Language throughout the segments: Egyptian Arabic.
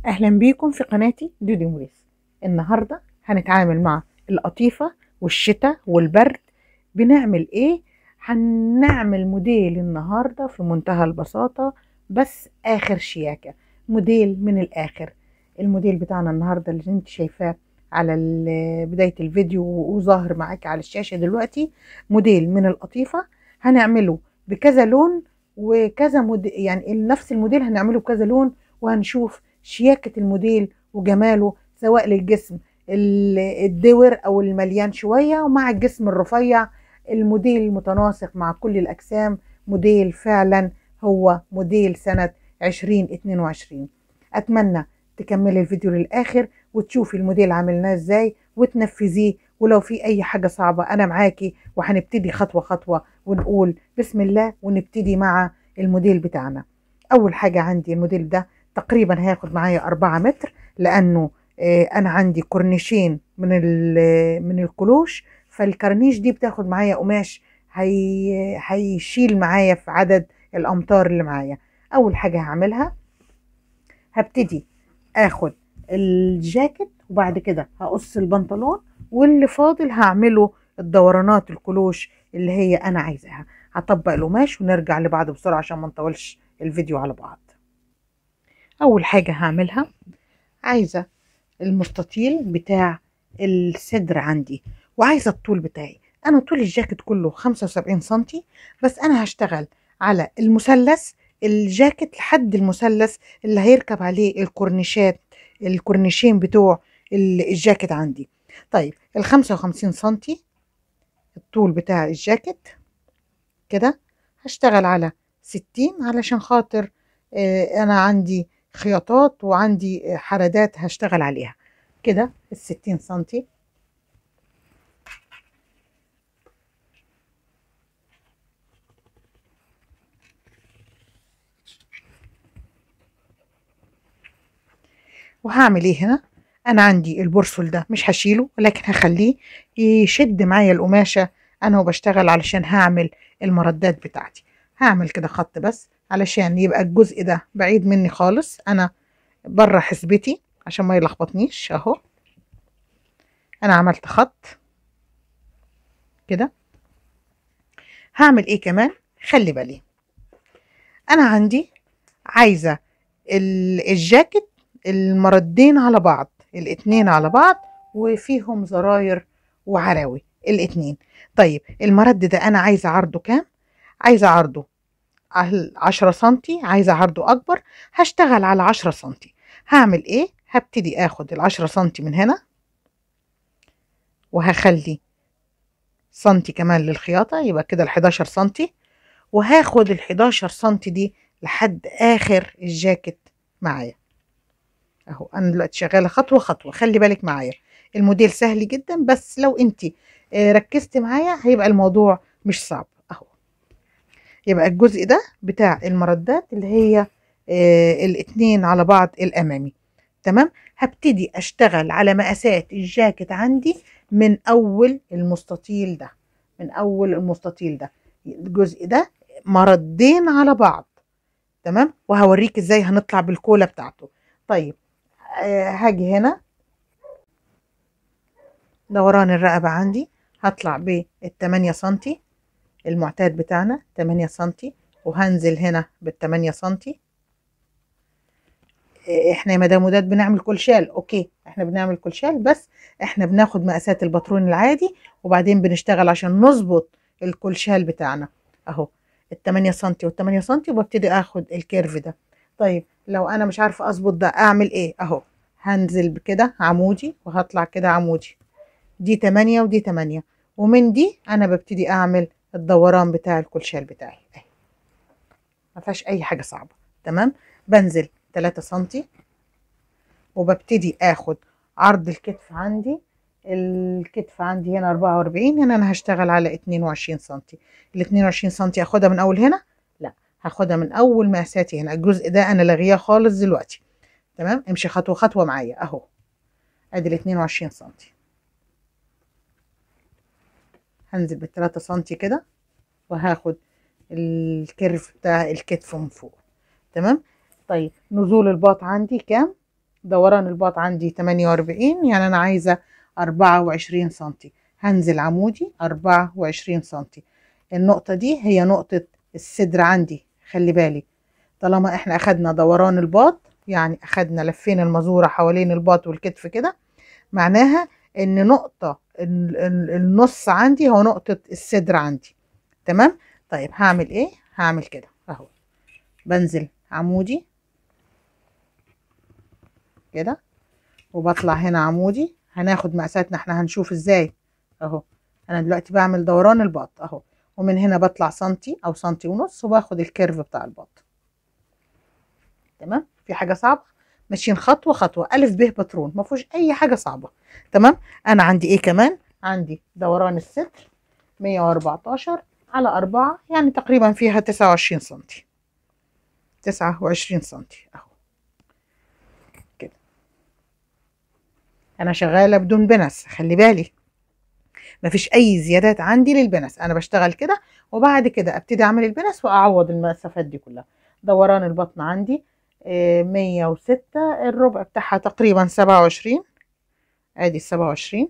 اهلا بيكم في قناتي دودي موريس النهارده هنتعامل مع القطيفه والشتاء والبرد بنعمل ايه هنعمل موديل النهارده في منتهى البساطه بس اخر شياكه موديل من الاخر الموديل بتاعنا النهارده اللي انت شايفاه على ال- بدايه الفيديو وظاهر معاك على الشاشه دلوقتي موديل من القطيفه هنعمله بكذا لون وكذا موديل يعني نفس الموديل هنعمله بكذا لون وهنشوف شياكة الموديل وجماله سواء للجسم ال- الدور أو المليان شوية ومع الجسم الرفيع الموديل المتناسق مع كل الأجسام موديل فعلا هو موديل سنة 2022 أتمنى تكملي الفيديو للآخر وتشوفي الموديل عملناه ازاي وتنفذيه ولو في أي حاجة صعبة أنا معاكي وهنبتدي خطوة خطوة ونقول بسم الله ونبتدي مع الموديل بتاعنا أول حاجة عندي الموديل ده تقريبا هياخد معايا أربعة متر لأنه آه، أنا عندي كورنيشين من ال- من الكلوش فالكرنيش دي بتاخد معايا قماش هي هيشيل معايا في عدد الأمتار اللي معايا أول حاجة هعملها هبتدي آخد الجاكيت وبعد كده هقص البنطلون واللي فاضل هعمله الدورانات الكلوش اللي هي أنا عايزاها هطبق القماش ونرجع لبعض بسرعة عشان ما نطولش الفيديو على بعض اول حاجه هعملها عايزه المستطيل بتاع الصدر عندي وعايزه الطول بتاعي انا طول الجاكيت كله 75 سنتي بس انا هشتغل على المثلث الجاكيت لحد المثلث اللي هيركب عليه الكورنيشات الكورنيشين بتوع ال- الجاكيت عندي طيب ال 55 سنتي الطول بتاع الجاكيت كده هشتغل على 60 علشان خاطر آه، انا عندي خياطات وعندي آه، حردات هشتغل عليها كده الستين سنتي وهعمل ايه هنا انا عندي البرسل ده مش هشيله ولكن هخليه يشد معايا القماشة انا وبشتغل علشان هعمل المردات بتاعتي هعمل كده خط بس علشان يبقى الجزء ده بعيد مني خالص انا بره حسبتي عشان ما يلخبطنيش اهو انا عملت خط كده هعمل ايه كمان خلي بالي انا عندي عايزه ال- الجاكيت المردين على بعض الاتنين على بعض وفيهم زراير وعراوي الاتنين طيب المرد ده انا عايزه عرضه كام عايزه عرضه على 10 سنتي عايزه عرضه اكبر هشتغل على 10 سنتي هعمل ايه هبتدي اخد ال 10 سنتي من هنا وهخلي سنتي كمان للخياطة يبقى كده ال 11 سنتي وهاخد ال 11 سنتي دي لحد آخر الجاكيت معايا اهو انا دلوقتي شغالة خطوة خطوة خلي بالك معايا الموديل سهل جدا بس لو انت ركزتي معايا هيبقى الموضوع مش صعب اهو يبقى الجزء ده بتاع المردات اللي هي آه، الاتنين على بعض الامامي تمام هبتدي اشتغل على مقاسات الجاكيت عندي من اول المستطيل ده من اول المستطيل ده الجزء ده مردين على بعض تمام وهوريك ازاي هنطلع بالكولا بتاعته طيب آه هاجي هنا دوران الرقبة عندي هطلع بالتمانية سنتي المعتاد بتاعنا تمانية سنتي وهنزل هنا بالتمانية سنتي إيه، احنا يا مدام وداد بنعمل كل شال اوكي احنا بنعمل كل شال بس احنا بناخد مقاسات الباترون العادي وبعدين بنشتغل عشان نظبط الكلشال بتاعنا اهو التمانية سنتي والتمانية سنتي وببتدي اخد الكيرف ده طيب لو انا مش عارفة اظبط ده اعمل ايه اهو هنزل بكده عمودي وهطلع كده عمودي دي تمانية ودي تمانية ومن دي انا ببتدي اعمل الدوران بتاع الكلشال بتاعي اهي ما فيهاش اي حاجة صعبة تمام بنزل 3 سنتي وببتدي اخد عرض الكتف عندي الكتف عندي هنا 44 هنا انا هشتغل على 22 سنتي ال 22 سنتي هاخدها من اول هنا لا هاخدها من اول مقاساتي هنا الجزء ده انا لاغياه خالص دلوقتي تمام امشي خطوه خطوه معايا اهو ادي ال 22 سنتي هنزل بال 3 سنتي كده وهاخد الكيرف بتاع الكتف من فوق تمام طيب نزول الباط عندي كام دوران الباط عندي 48 يعني انا عايزه 24 سنتي هنزل عمودي 24 سنتي النقطه دي هي نقطه الصدر عندي خلي بالي طالما احنا اخدنا دوران الباط يعني اخدنا لفين المزوره حوالين الباط والكتف كده معناها ان نقطه ال- ال- النص عندي هو نقطه الصدر عندي تمام طيب هعمل ايه هعمل كده اهو بنزل عمودي كده وبطلع هنا عمودي هناخد مقاساتنا احنا هنشوف ازاي اهو انا دلوقتي بعمل دوران الباط اهو ومن هنا بطلع سنتي او سنتي ونص وباخد الكيرف بتاع الباط تمام في حاجه صعبه ماشيين خطوه خطوه الف ب باترون ما فيهوش اي حاجه صعبه تمام انا عندي ايه كمان عندي دوران الستر 114 على 4 يعني تقريبا فيها 29 سنتي 29 سنتي اهو كده انا شغاله بدون بنس خلي بالي مفيش اي زيادات عندي للبنس انا بشتغل كده وبعد كده ابتدي اعمل البنس واعوض المسافات دي كلها دوران البطن عندي آه، 106 الربع بتاعها تقريبا 27 ادي 27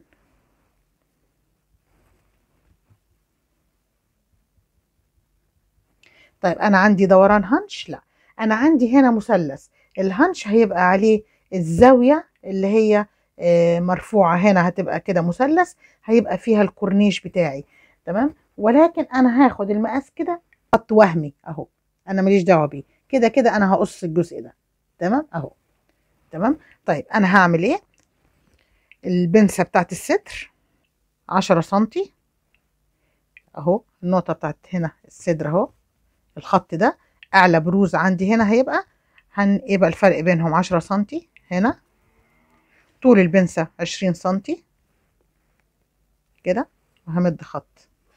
طيب انا عندي دوران هنش لا انا عندي هنا مثلث الهنش هيبقى عليه الزاويه اللي هي آه، مرفوعه هنا هتبقى كده مثلث هيبقى فيها الكورنيش بتاعي تمام ولكن انا هاخد المقاس كده خط وهمي اهو انا ماليش دعوه بيه كده كده انا هقص الجزء ده تمام اهو تمام طيب انا هعمل ايه البنسه بتاعت الصدر عشرة سنتي اهو النقطه بتاعت هنا الصدر اهو الخط ده اعلى بروز عندي هنا هيبقى هن يبقى الفرق بينهم عشرة سنتي هنا طول البنسة عشرين سنتي كده وهمد خط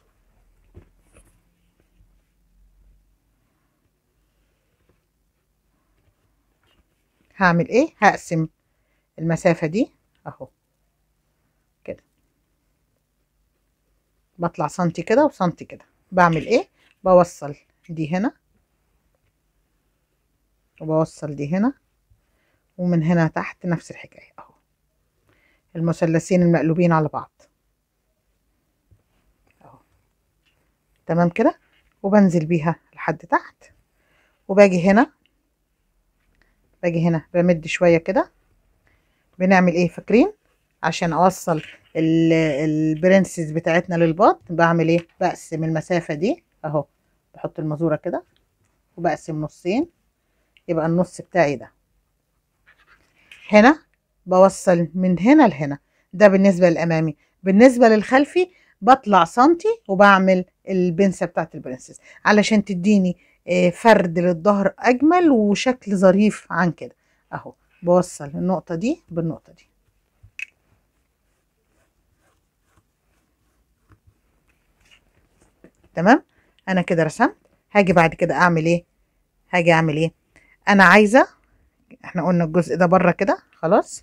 هعمل ايه هقسم المسافة دي اهو كده بطلع سنتي كده وسنتي كده بعمل ايه بوصل دي هنا وبوصل دي هنا ومن هنا تحت نفس الحكاية اهو المثلثين المقلوبين على بعض اهو تمام كده وبنزل بيها لحد تحت وباجي هنا باجي هنا بمد شوية كده بنعمل ايه فاكرين عشان اوصل ال- البرنسز بتاعتنا للباط بعمل ايه بقسم المسافة دي اهو بحط المزورة كده وبقسم نصين يبقى النص بتاعي ده هنا بوصل من هنا لهنا ده بالنسبة للأمامي بالنسبة للخلفي بطلع سنتي وبعمل البنسة بتاعت البرنسس علشان تديني آه، فرد للظهر أجمل وشكل ظريف عن كده أهو بوصل النقطة دي بالنقطة دي تمام أنا كده رسمت هاجي بعد كده أعمل إيه هاجي أعمل إيه أنا عايزة احنا قلنا الجزء ده بره كده خلاص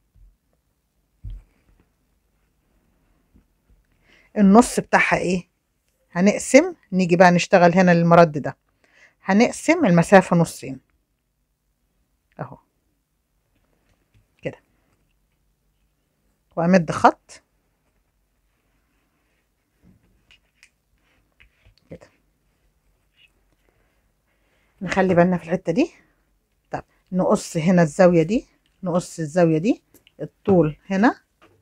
النص بتاعها ايه هنقسم نيجي بقى نشتغل هنا المرد ده هنقسم المسافة نصين اهو كده وامد خط كده نخلي بالنا في الحتة دي طب نقص هنا الزاوية دي نقص الزاوية دي الطول هنا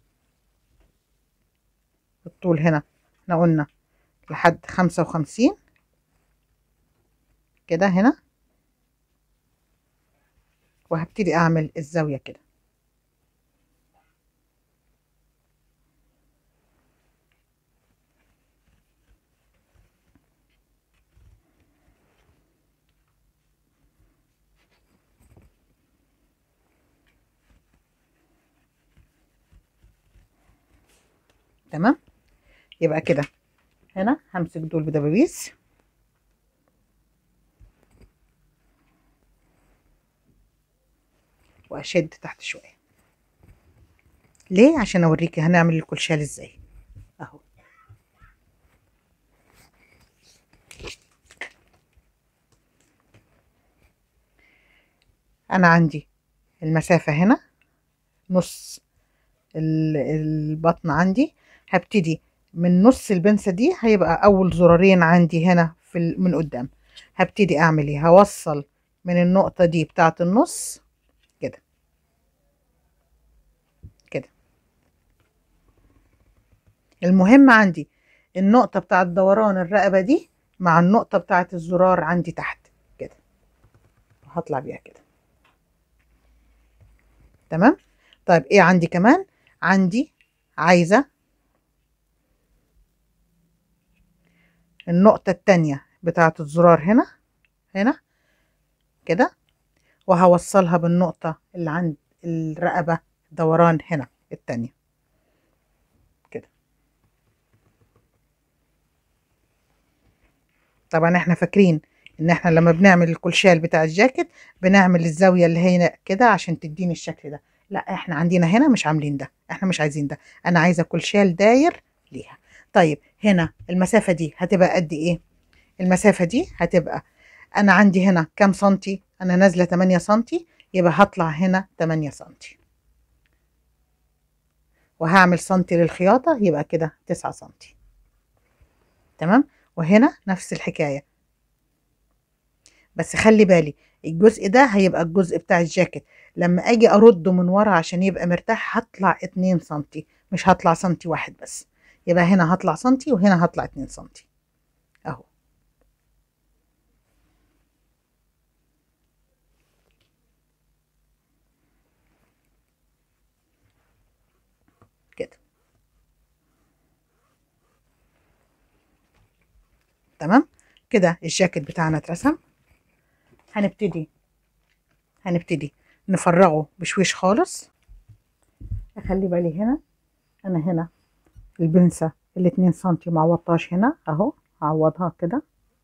الطول هنا احنا قلنا لحد خمسة وخمسين كده هنا وهبتدي اعمل الزاوية كده تمام يبقى كده هنا همسك دول بدبابيس واشد تحت شويه ليه عشان اوريكي هنعمل الكلشال ازاي اهو انا عندي المسافة هنا نص ال- البطن عندي هبتدي من نص البنسة دي هيبقى أول زرارين عندي هنا في ال- من قدام هبتدي أعمل إيه هوصل من النقطة دي بتاعة النص كده كده المهم عندي النقطة بتاعة دوران الرقبة دي مع النقطة بتاعة الزرار عندي تحت كده هطلع بيها كده تمام طيب ايه عندي كمان عندي عايزة النقطة التانية بتاعة الزرار هنا هنا كده وهوصلها بالنقطة اللي عند الرقبة دوران هنا التانية كده طبعا احنا فاكرين ان احنا لما بنعمل الكلشال بتاع الجاكيت بنعمل الزاوية اللي هنا كده عشان تديني الشكل ده لا احنا عندنا هنا مش عاملين ده احنا مش عايزين ده انا عايزة كلشال داير ليها طيب هنا المسافة دي هتبقى قد ايه المسافة دي هتبقى انا عندي هنا كام سنتي انا نازلة 8 سنتي يبقى هطلع هنا 8 سنتي وهعمل سنتي للخياطة يبقى كده 9 سنتي تمام وهنا نفس الحكاية بس خلي بالي الجزء ده هيبقى الجزء بتاع الجاكيت لما اجي ارده من ورا عشان يبقى مرتاح هطلع 2 سنتي مش هطلع سنتي واحد بس يبقى هنا هطلع سنتي وهنا هطلع 2 سنتي اهو كده تمام كده الجاكيت بتاعنا اترسم هنبتدي هنبتدي نفرغه بشويش خالص اخلي بالي هنا انا هنا البنسة الاتنين سنتي معوضتهاش هنا اهو هعوضها كده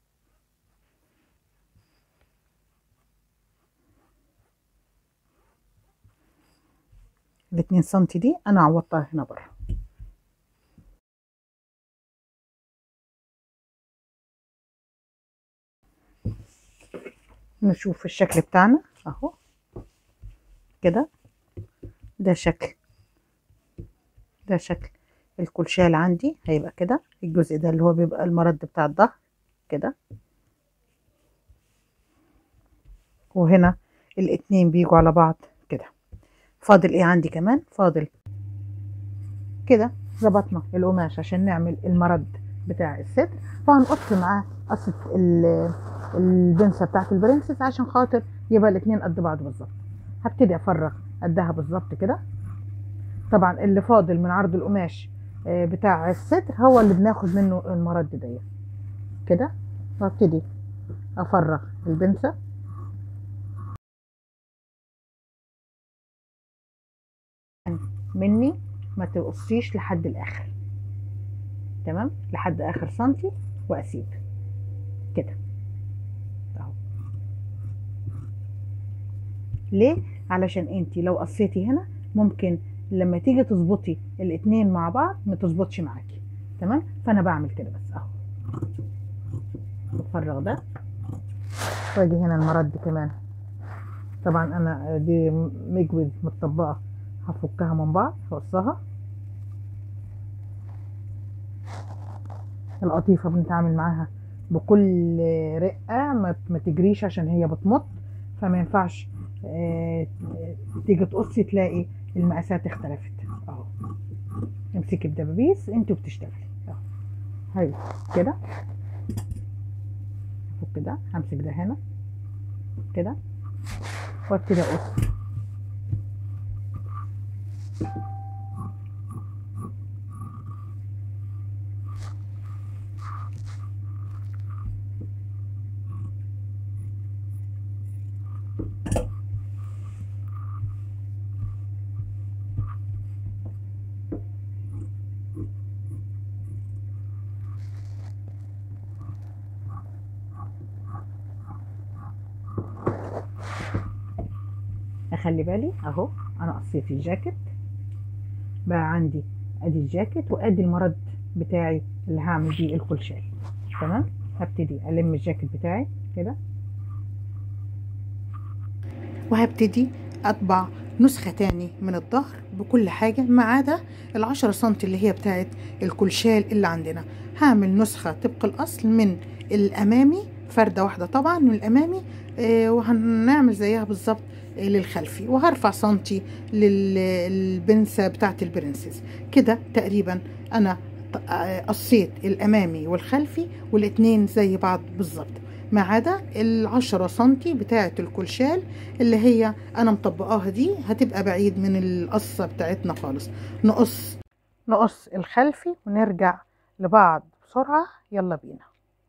الاتنين سنتي دي انا عوضتها هنا بره نشوف الشكل بتاعنا اهو كده ده شكل ده شكل الكلشال عندي هيبقى كده الجزء ده اللي هو بيبقى المرد بتاع الظهر كده وهنا الاتنين بيجوا على بعض كده فاضل ايه عندي كمان فاضل كده ظبطنا القماش عشان نعمل المرد بتاع الستر فهنقص معاه قصة ال- البنسة بتاعت البرنسس عشان خاطر يبقى الاتنين قد بعض بالظبط هبتدي افرغ قدها بالظبط كده طبعا اللي فاضل من عرض القماش آه، بتاع الستر هو اللي بناخد منه المرد دي كده وابتدي افرغ البنسة مني ما تقصيش لحد الاخر تمام لحد اخر سنتي واسيب كده اهو ليه علشان انت لو قصيتي هنا ممكن لما تيجي تظبطي الاتنين مع بعض ما تظبطش معاكي تمام فانا بعمل كده بس اهو بفرغ ده واجي هنا المرد كمان طبعا انا دي مجوز متطبقه هفكها من بعض هقصها القطيفة بنتعامل معاها بكل رقة ما ما تجريش عشان هي بتمط فما ينفعش آه، تيجي تقصي تلاقي المقاسات اختلفت اهو امسكي بدبابيس انت وبتشتغلي اهو هاي كده افك ده همسك ده هنا كده وابتدي اقص اخلي بالي اهو انا قصيت الجاكيت بقى عندي ادي الجاكيت وادي المرد بتاعي اللي هعمل بيه الكلشال تمام هبتدي الم الجاكيت بتاعي كده وهبتدي اطبع نسخة تاني من الظهر بكل حاجة ما عدا العشرة سنتي اللي هي بتاعت الكلشال اللي عندنا هعمل نسخة طبق الأصل من الأمامي فردة واحدة طبعا من الأمامي آه وهنعمل زيها بالظبط آه للخلفي وهرفع سنتي للبنسة بتاعت البرنسس كده تقريبا أنا قصيت الأمامي والخلفي والاتنين زي بعض بالظبط ما عدا العشرة سنتي بتاعة الكلشال اللي هي أنا مطبقاها دي هتبقى بعيد من القصة بتاعتنا خالص نقص نقص الخلفي ونرجع لبعض بسرعة يلا بينا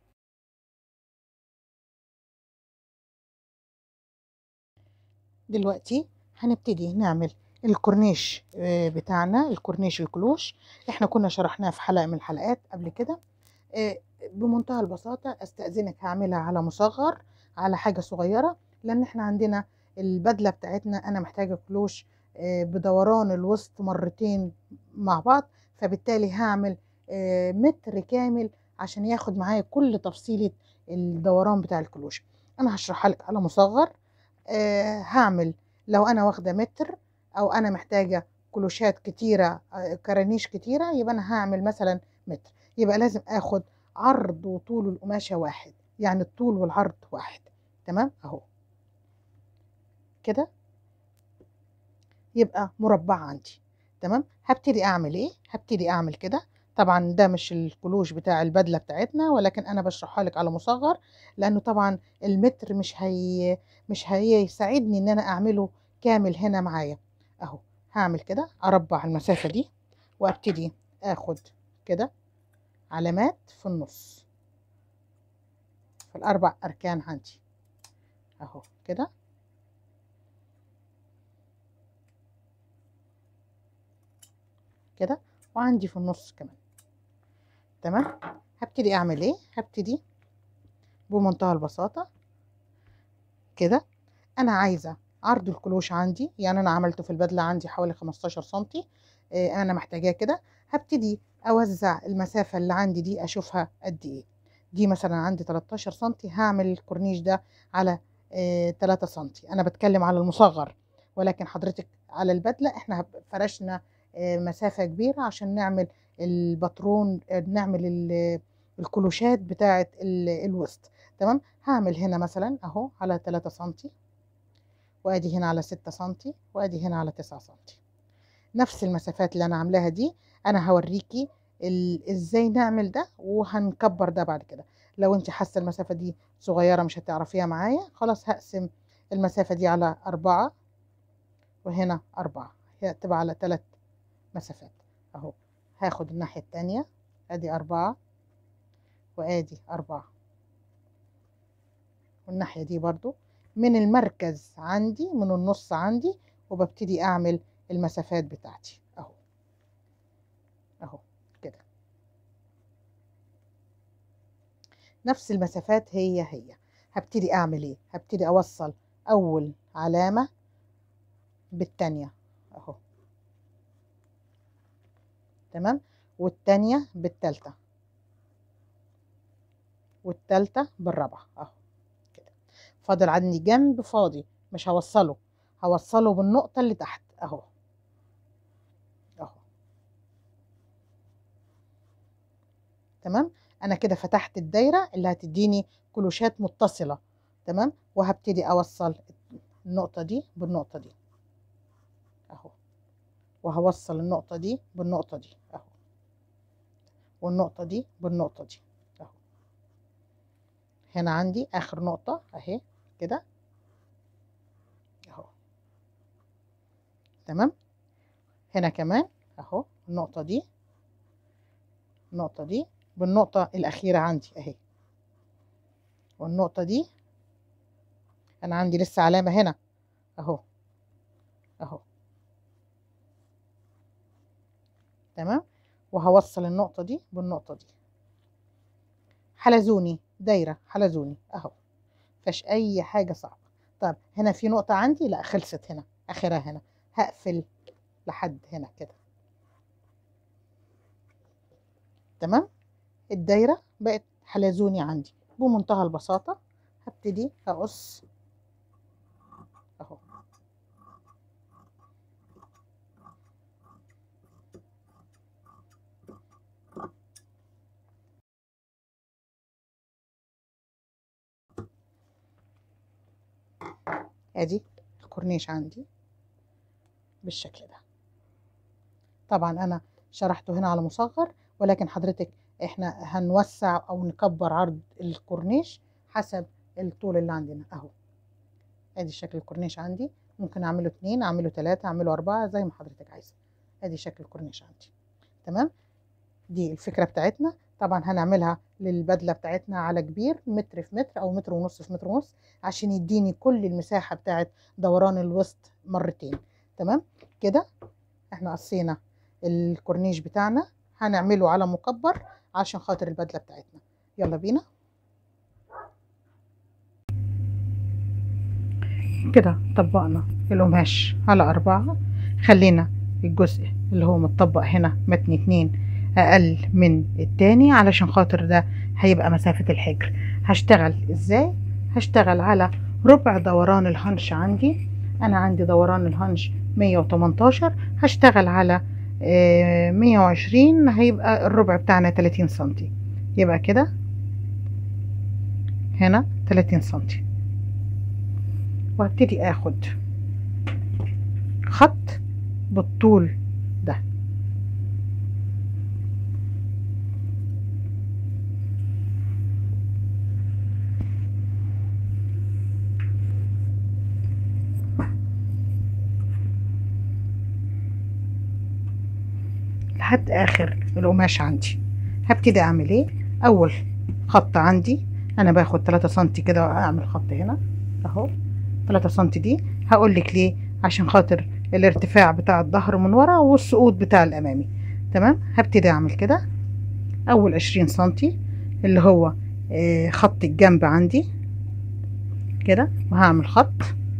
دلوقتي هنبتدي نعمل الكورنيش بتاعنا الكورنيش الكلوش احنا كنا شرحناه في حلقة من الحلقات قبل كده بمنتهى البساطة استأذنك هعملها على مصغر على حاجة صغيرة لأن احنا عندنا البدلة بتاعتنا أنا محتاجة كلوش بدوران الوسط مرتين مع بعض فبالتالي هعمل متر كامل عشان ياخد معايا كل تفصيلة الدوران بتاع الكلوش أنا هشرحها لك على مصغر هعمل لو أنا واخدة متر أو أنا محتاجة كلوشات كتيرة كرانيش كتيرة يبقى أنا هعمل مثلا متر يبقى لازم اخد عرض وطول القماشة واحد يعني الطول والعرض واحد تمام اهو كده يبقى مربع عندي تمام هبتدي اعمل ايه هبتدي اعمل كده طبعا ده مش الكلوش بتاع البدلة بتاعتنا ولكن انا بشرحها لك على مصغر لانه طبعا المتر مش هي مش هيساعدني ان انا اعمله كامل هنا معايا اهو هعمل كده اربع المسافة دي وابتدي اخد كده علامات في النص في الأربع أركان عندي أهو كده كده وعندي في النص كمان تمام هبتدي أعمل إيه هبتدي بمنتهى البساطة كده أنا عايزة عرض الكلوش عندي يعني أنا عملته في البدلة عندي حوالي 15 سنتي آه أنا محتاجاه كده هبتدي اوزع المسافة اللي عندي دي اشوفها قد ايه دي مثلا عندي 13 سنتي هعمل الكورنيش ده على آه 3 سنتي انا بتكلم على المصغر ولكن حضرتك على البدلة احنا فرشنا آه مسافة كبيرة عشان نعمل الباترون آه نعمل الكلوشات بتاعة الوسط تمام هعمل هنا مثلا اهو على 3 سنتي وادي هنا على 6 سنتي وادي هنا على 9 سنتي نفس المسافات اللي انا عاملاها دي انا هوريكي ازاي نعمل ده وهنكبر ده بعد كده لو انت حاسه المسافه دي صغيره مش هتعرفيها معايا خلاص هقسم المسافه دي على أربعة وهنا أربعة هي تبقى على ثلاث مسافات اهو هاخد الناحيه التانية ادي أربعة وادي أربعة والناحيه دي برضو من المركز عندي من النص عندي وببتدي اعمل المسافات بتاعتي اهو اهو كده نفس المسافات هي هي هبتدي اعمل ايه هبتدي اوصل اول علامة بالتانية اهو تمام والتانية بالتالتة والتالتة بالرابعة اهو كده فاضل عندي جنب فاضي مش هوصله هوصله بالنقطة اللي تحت اهو اهو تمام انا كده فتحت الدايرة اللي هتديني كلوشات متصلة تمام وهبتدي اوصل النقطة دي بالنقطة دي اهو وهوصل النقطة دي بالنقطة دي اهو والنقطة دي بالنقطة دي اهو هنا عندي اخر نقطة اهي كده اهو تمام هنا كمان اهو النقطة دي النقطة دي بالنقطة الأخيرة عندي اهي والنقطة دي أنا عندي لسه علامة هنا اهو اهو تمام وهوصل النقطة دي بالنقطة دي حلزوني دايرة حلزوني اهو مفيهاش أي حاجة صعبة طب هنا في نقطة عندي لا خلصت هنا آخرها هنا هقفل لحد هنا كده تمام الدايرة بقت حلزوني عندي بمنتهى البساطة هبتدي أقص أهو ادي الكورنيش عندي بالشكل ده طبعا انا شرحته هنا على مصغر ولكن حضرتك احنا هنوسع او نكبر عرض الكورنيش حسب الطول اللي عندنا اهو ادي شكل الكورنيش عندي ممكن اعمله اتنين اعمله تلاتة اعمله اربعة زي ما حضرتك عايزة ادي شكل الكورنيش عندي تمام دي الفكرة بتاعتنا طبعا هنعملها للبدلة بتاعتنا على كبير متر في متر او متر ونص في متر ونص عشان يديني كل المساحة بتاعت دوران الوسط مرتين تمام كده احنا قصينا الكورنيش بتاعنا هنعمله على مكبر عشان خاطر البدلة بتاعتنا يلا بينا كده طبقنا القماش على أربعة خلينا الجزء اللي هو متطبق هنا متن اتنين أقل من التاني علشان خاطر ده هيبقى مسافة الحجر هشتغل ازاي هشتغل على ربع دوران الهنش عندي أنا عندي دوران الهنش مية وتمنتاشر هشتغل على مية وعشرين هيبقى الربع بتاعنا تلاتين سنتي يبقى كده هنا تلاتين سنتي وهبتدي اخد خط بالطول ده لحد اخر القماش عندي هبتدي اعمل ايه اول خط عندي انا باخد 3 سنتي كده واعمل خط هنا اهو 3 سنتي دي هقول لك ليه عشان خاطر الارتفاع بتاع الظهر من ورا والسقوط بتاع الامامي تمام هبتدي اعمل كده اول 20 سنتي اللي هو آه خط الجنب عندي كده وهعمل خط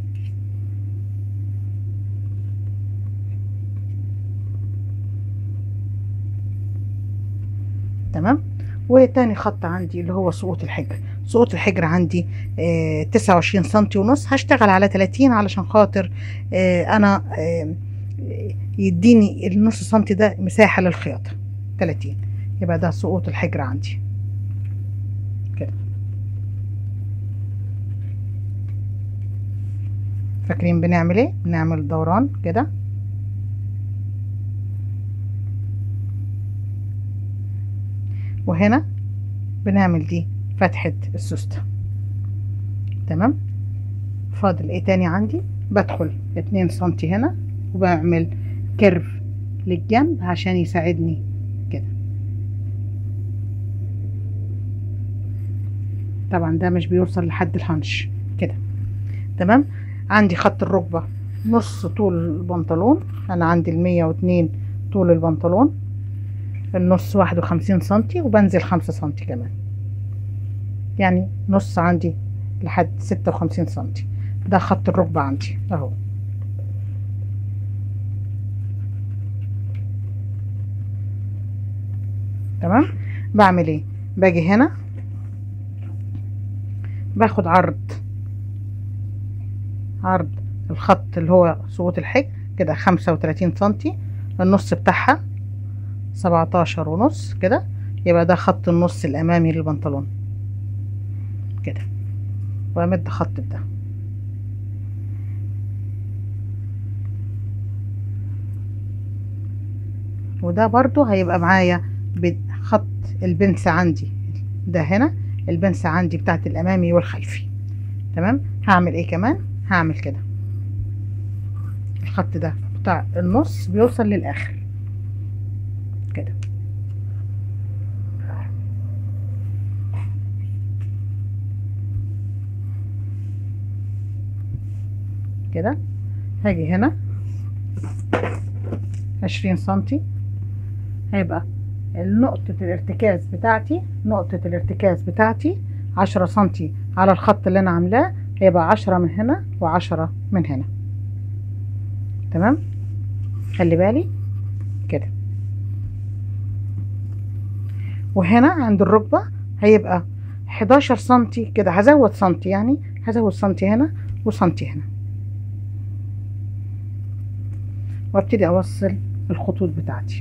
تمام وتاني خط عندي اللي هو سقوط الحجر سقوط الحجر عندي آه تسعة وعشرين سنتي ونص هشتغل على تلاتين علشان خاطر آه انا آه يديني النص سنتي ده مساحة للخياطة تلاتين يبقى ده سقوط الحجر عندي كده فاكرين بنعمل ايه بنعمل دوران كده وهنا بنعمل دي فتحة السوستة تمام فاضل ايه تاني عندي بدخل اتنين سنتي هنا وبعمل كيرف للجنب عشان يساعدني كده طبعا ده مش بيوصل لحد الهنش كده تمام عندي خط الركبة نص طول البنطلون انا عندي المية واتنين طول البنطلون النص واحد وخمسين سنتي وبنزل خمسة سنتي كمان يعني نص عندي لحد ستة وخمسين سنتي ده خط الركبة عندي اهو تمام بعمل ايه باجي هنا باخد عرض عرض الخط اللي هو سقوط الحجر كده خمسة وتلاتين سنتي النص بتاعها سبعتاشر ونص كده يبقى ده خط النص الامامي للبنطلون كده وامد خط بده وده برضو هيبقى معايا خط البنس عندي ده هنا البنس عندي بتاعت الامامي والخلفي تمام هعمل ايه كمان هعمل كده الخط ده بتاع النص بيوصل للاخر كده كده هاجي هنا عشرين سنتي هيبقى نقطة الارتكاز بتاعتي نقطة الارتكاز بتاعتي عشرة سنتي على الخط اللي انا عاملاه هيبقى عشرة من هنا وعشرة من هنا تمام خلي بالي كده وهنا عند الركبة هيبقى 11 سنتي كده هزود سنتي يعني هزود سنتي هنا وسنتي هنا وابتدي اوصل الخطوط بتاعتي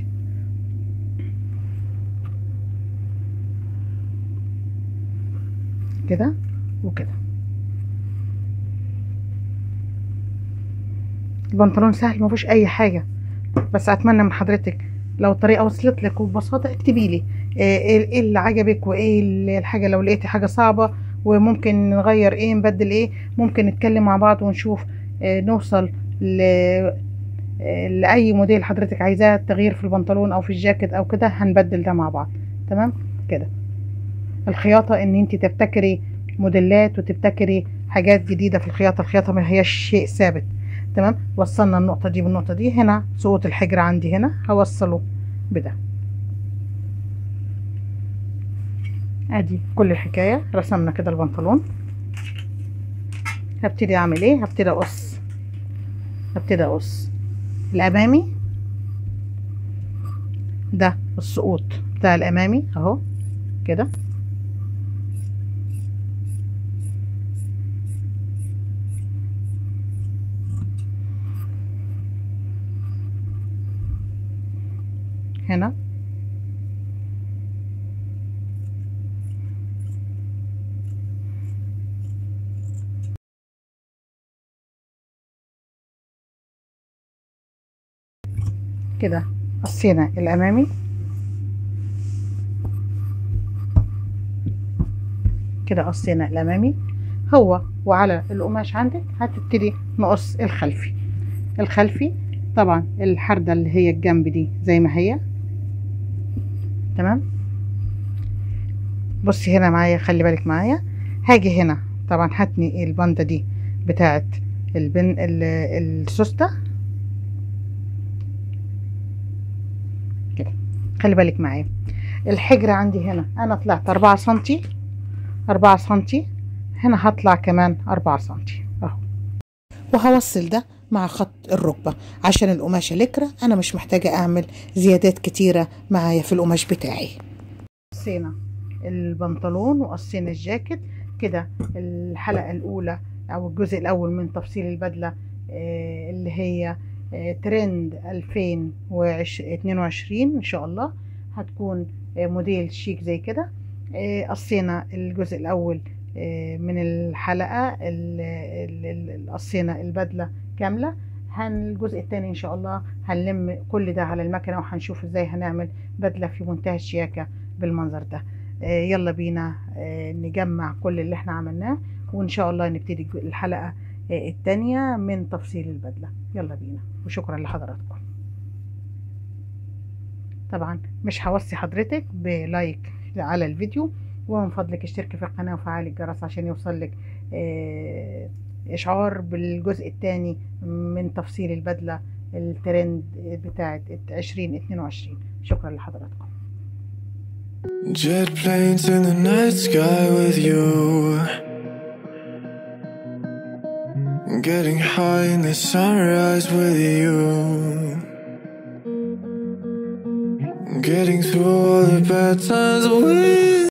كده وكده البنطلون سهل ما فيهوش اي حاجه بس اتمنى من حضرتك لو الطريقه وصلت لك وببساطه اكتبي لي ايه إيه اللي عجبك وايه اللي- الحاجه لو لقيتي حاجه صعبه وممكن نغير ايه نبدل ايه ممكن نتكلم مع بعض ونشوف اه نوصل ل اه لاي موديل حضرتك عايزاه تغيير في البنطلون او في الجاكيت او كده هنبدل ده مع بعض تمام كده الخياطه ان انت تبتكري موديلات وتبتكري حاجات جديده في الخياطه الخياطه ما هياش شيء ثابت تمام وصلنا النقطه دي بالنقطه دي هنا سقوط الحجر عندي هنا هوصله بده ادي كل الحكايه رسمنا كده البنطلون هبتدي اعمل ايه هبتدي اقص هبتدي اقص الامامي ده السقوط بتاع الامامي اهو كده هنا كده قصينا الامامي كده قصينا الامامي هو وعلى القماش عندك هتبتدي نقص الخلفي الخلفي طبعا الحردة اللي هي الجنب دي زي ما هي تمام بصي هنا معايا خلي بالك معايا هاجي هنا طبعا هتني البندة دي بتاعت البن ال- السوستة كده خلي بالك معايا الحجر عندي هنا انا طلعت أربعة سنتي أربعة سنتي هنا هطلع كمان أربعة سنتي اهو وهوصل ده مع خط الركبة عشان القماشة لكرة أنا مش محتاجة أعمل زيادات كتيرة معايا في القماش بتاعي قصينا البنطلون وقصينا الجاكيت كده الحلقة الأولى أو الجزء الأول من تفصيل البدلة آه، اللي هي آه، ترند 2022 إن شاء الله هتكون آه، موديل شيك زي كده آه، قصينا الجزء الأول آه، من الحلقة ال- ال- ال- قصينا البدلة كاملة هن الجزء التاني ان شاء الله هنلم كل ده على المكنة وهنشوف ازاي هنعمل بدلة في منتهى الشياكة بالمنظر ده آه، يلا بينا آه، نجمع كل اللي احنا عملناه وان شاء الله نبتدي الج- الحلقة آه، التانية من تفصيل البدلة يلا بينا وشكرا لحضراتكم طبعا مش هوصي حضرتك بلايك على الفيديو ومن فضلك اشتركي في القناة وفعلي الجرس عشان يوصلك آه، إشعار بالجزء الثاني من تفصيل البدلة الترند بتاعت 2022 شكرا لحضراتكم Jet planes in the night sky with you. Getting high in the sunrise with you. Getting through all the bad times with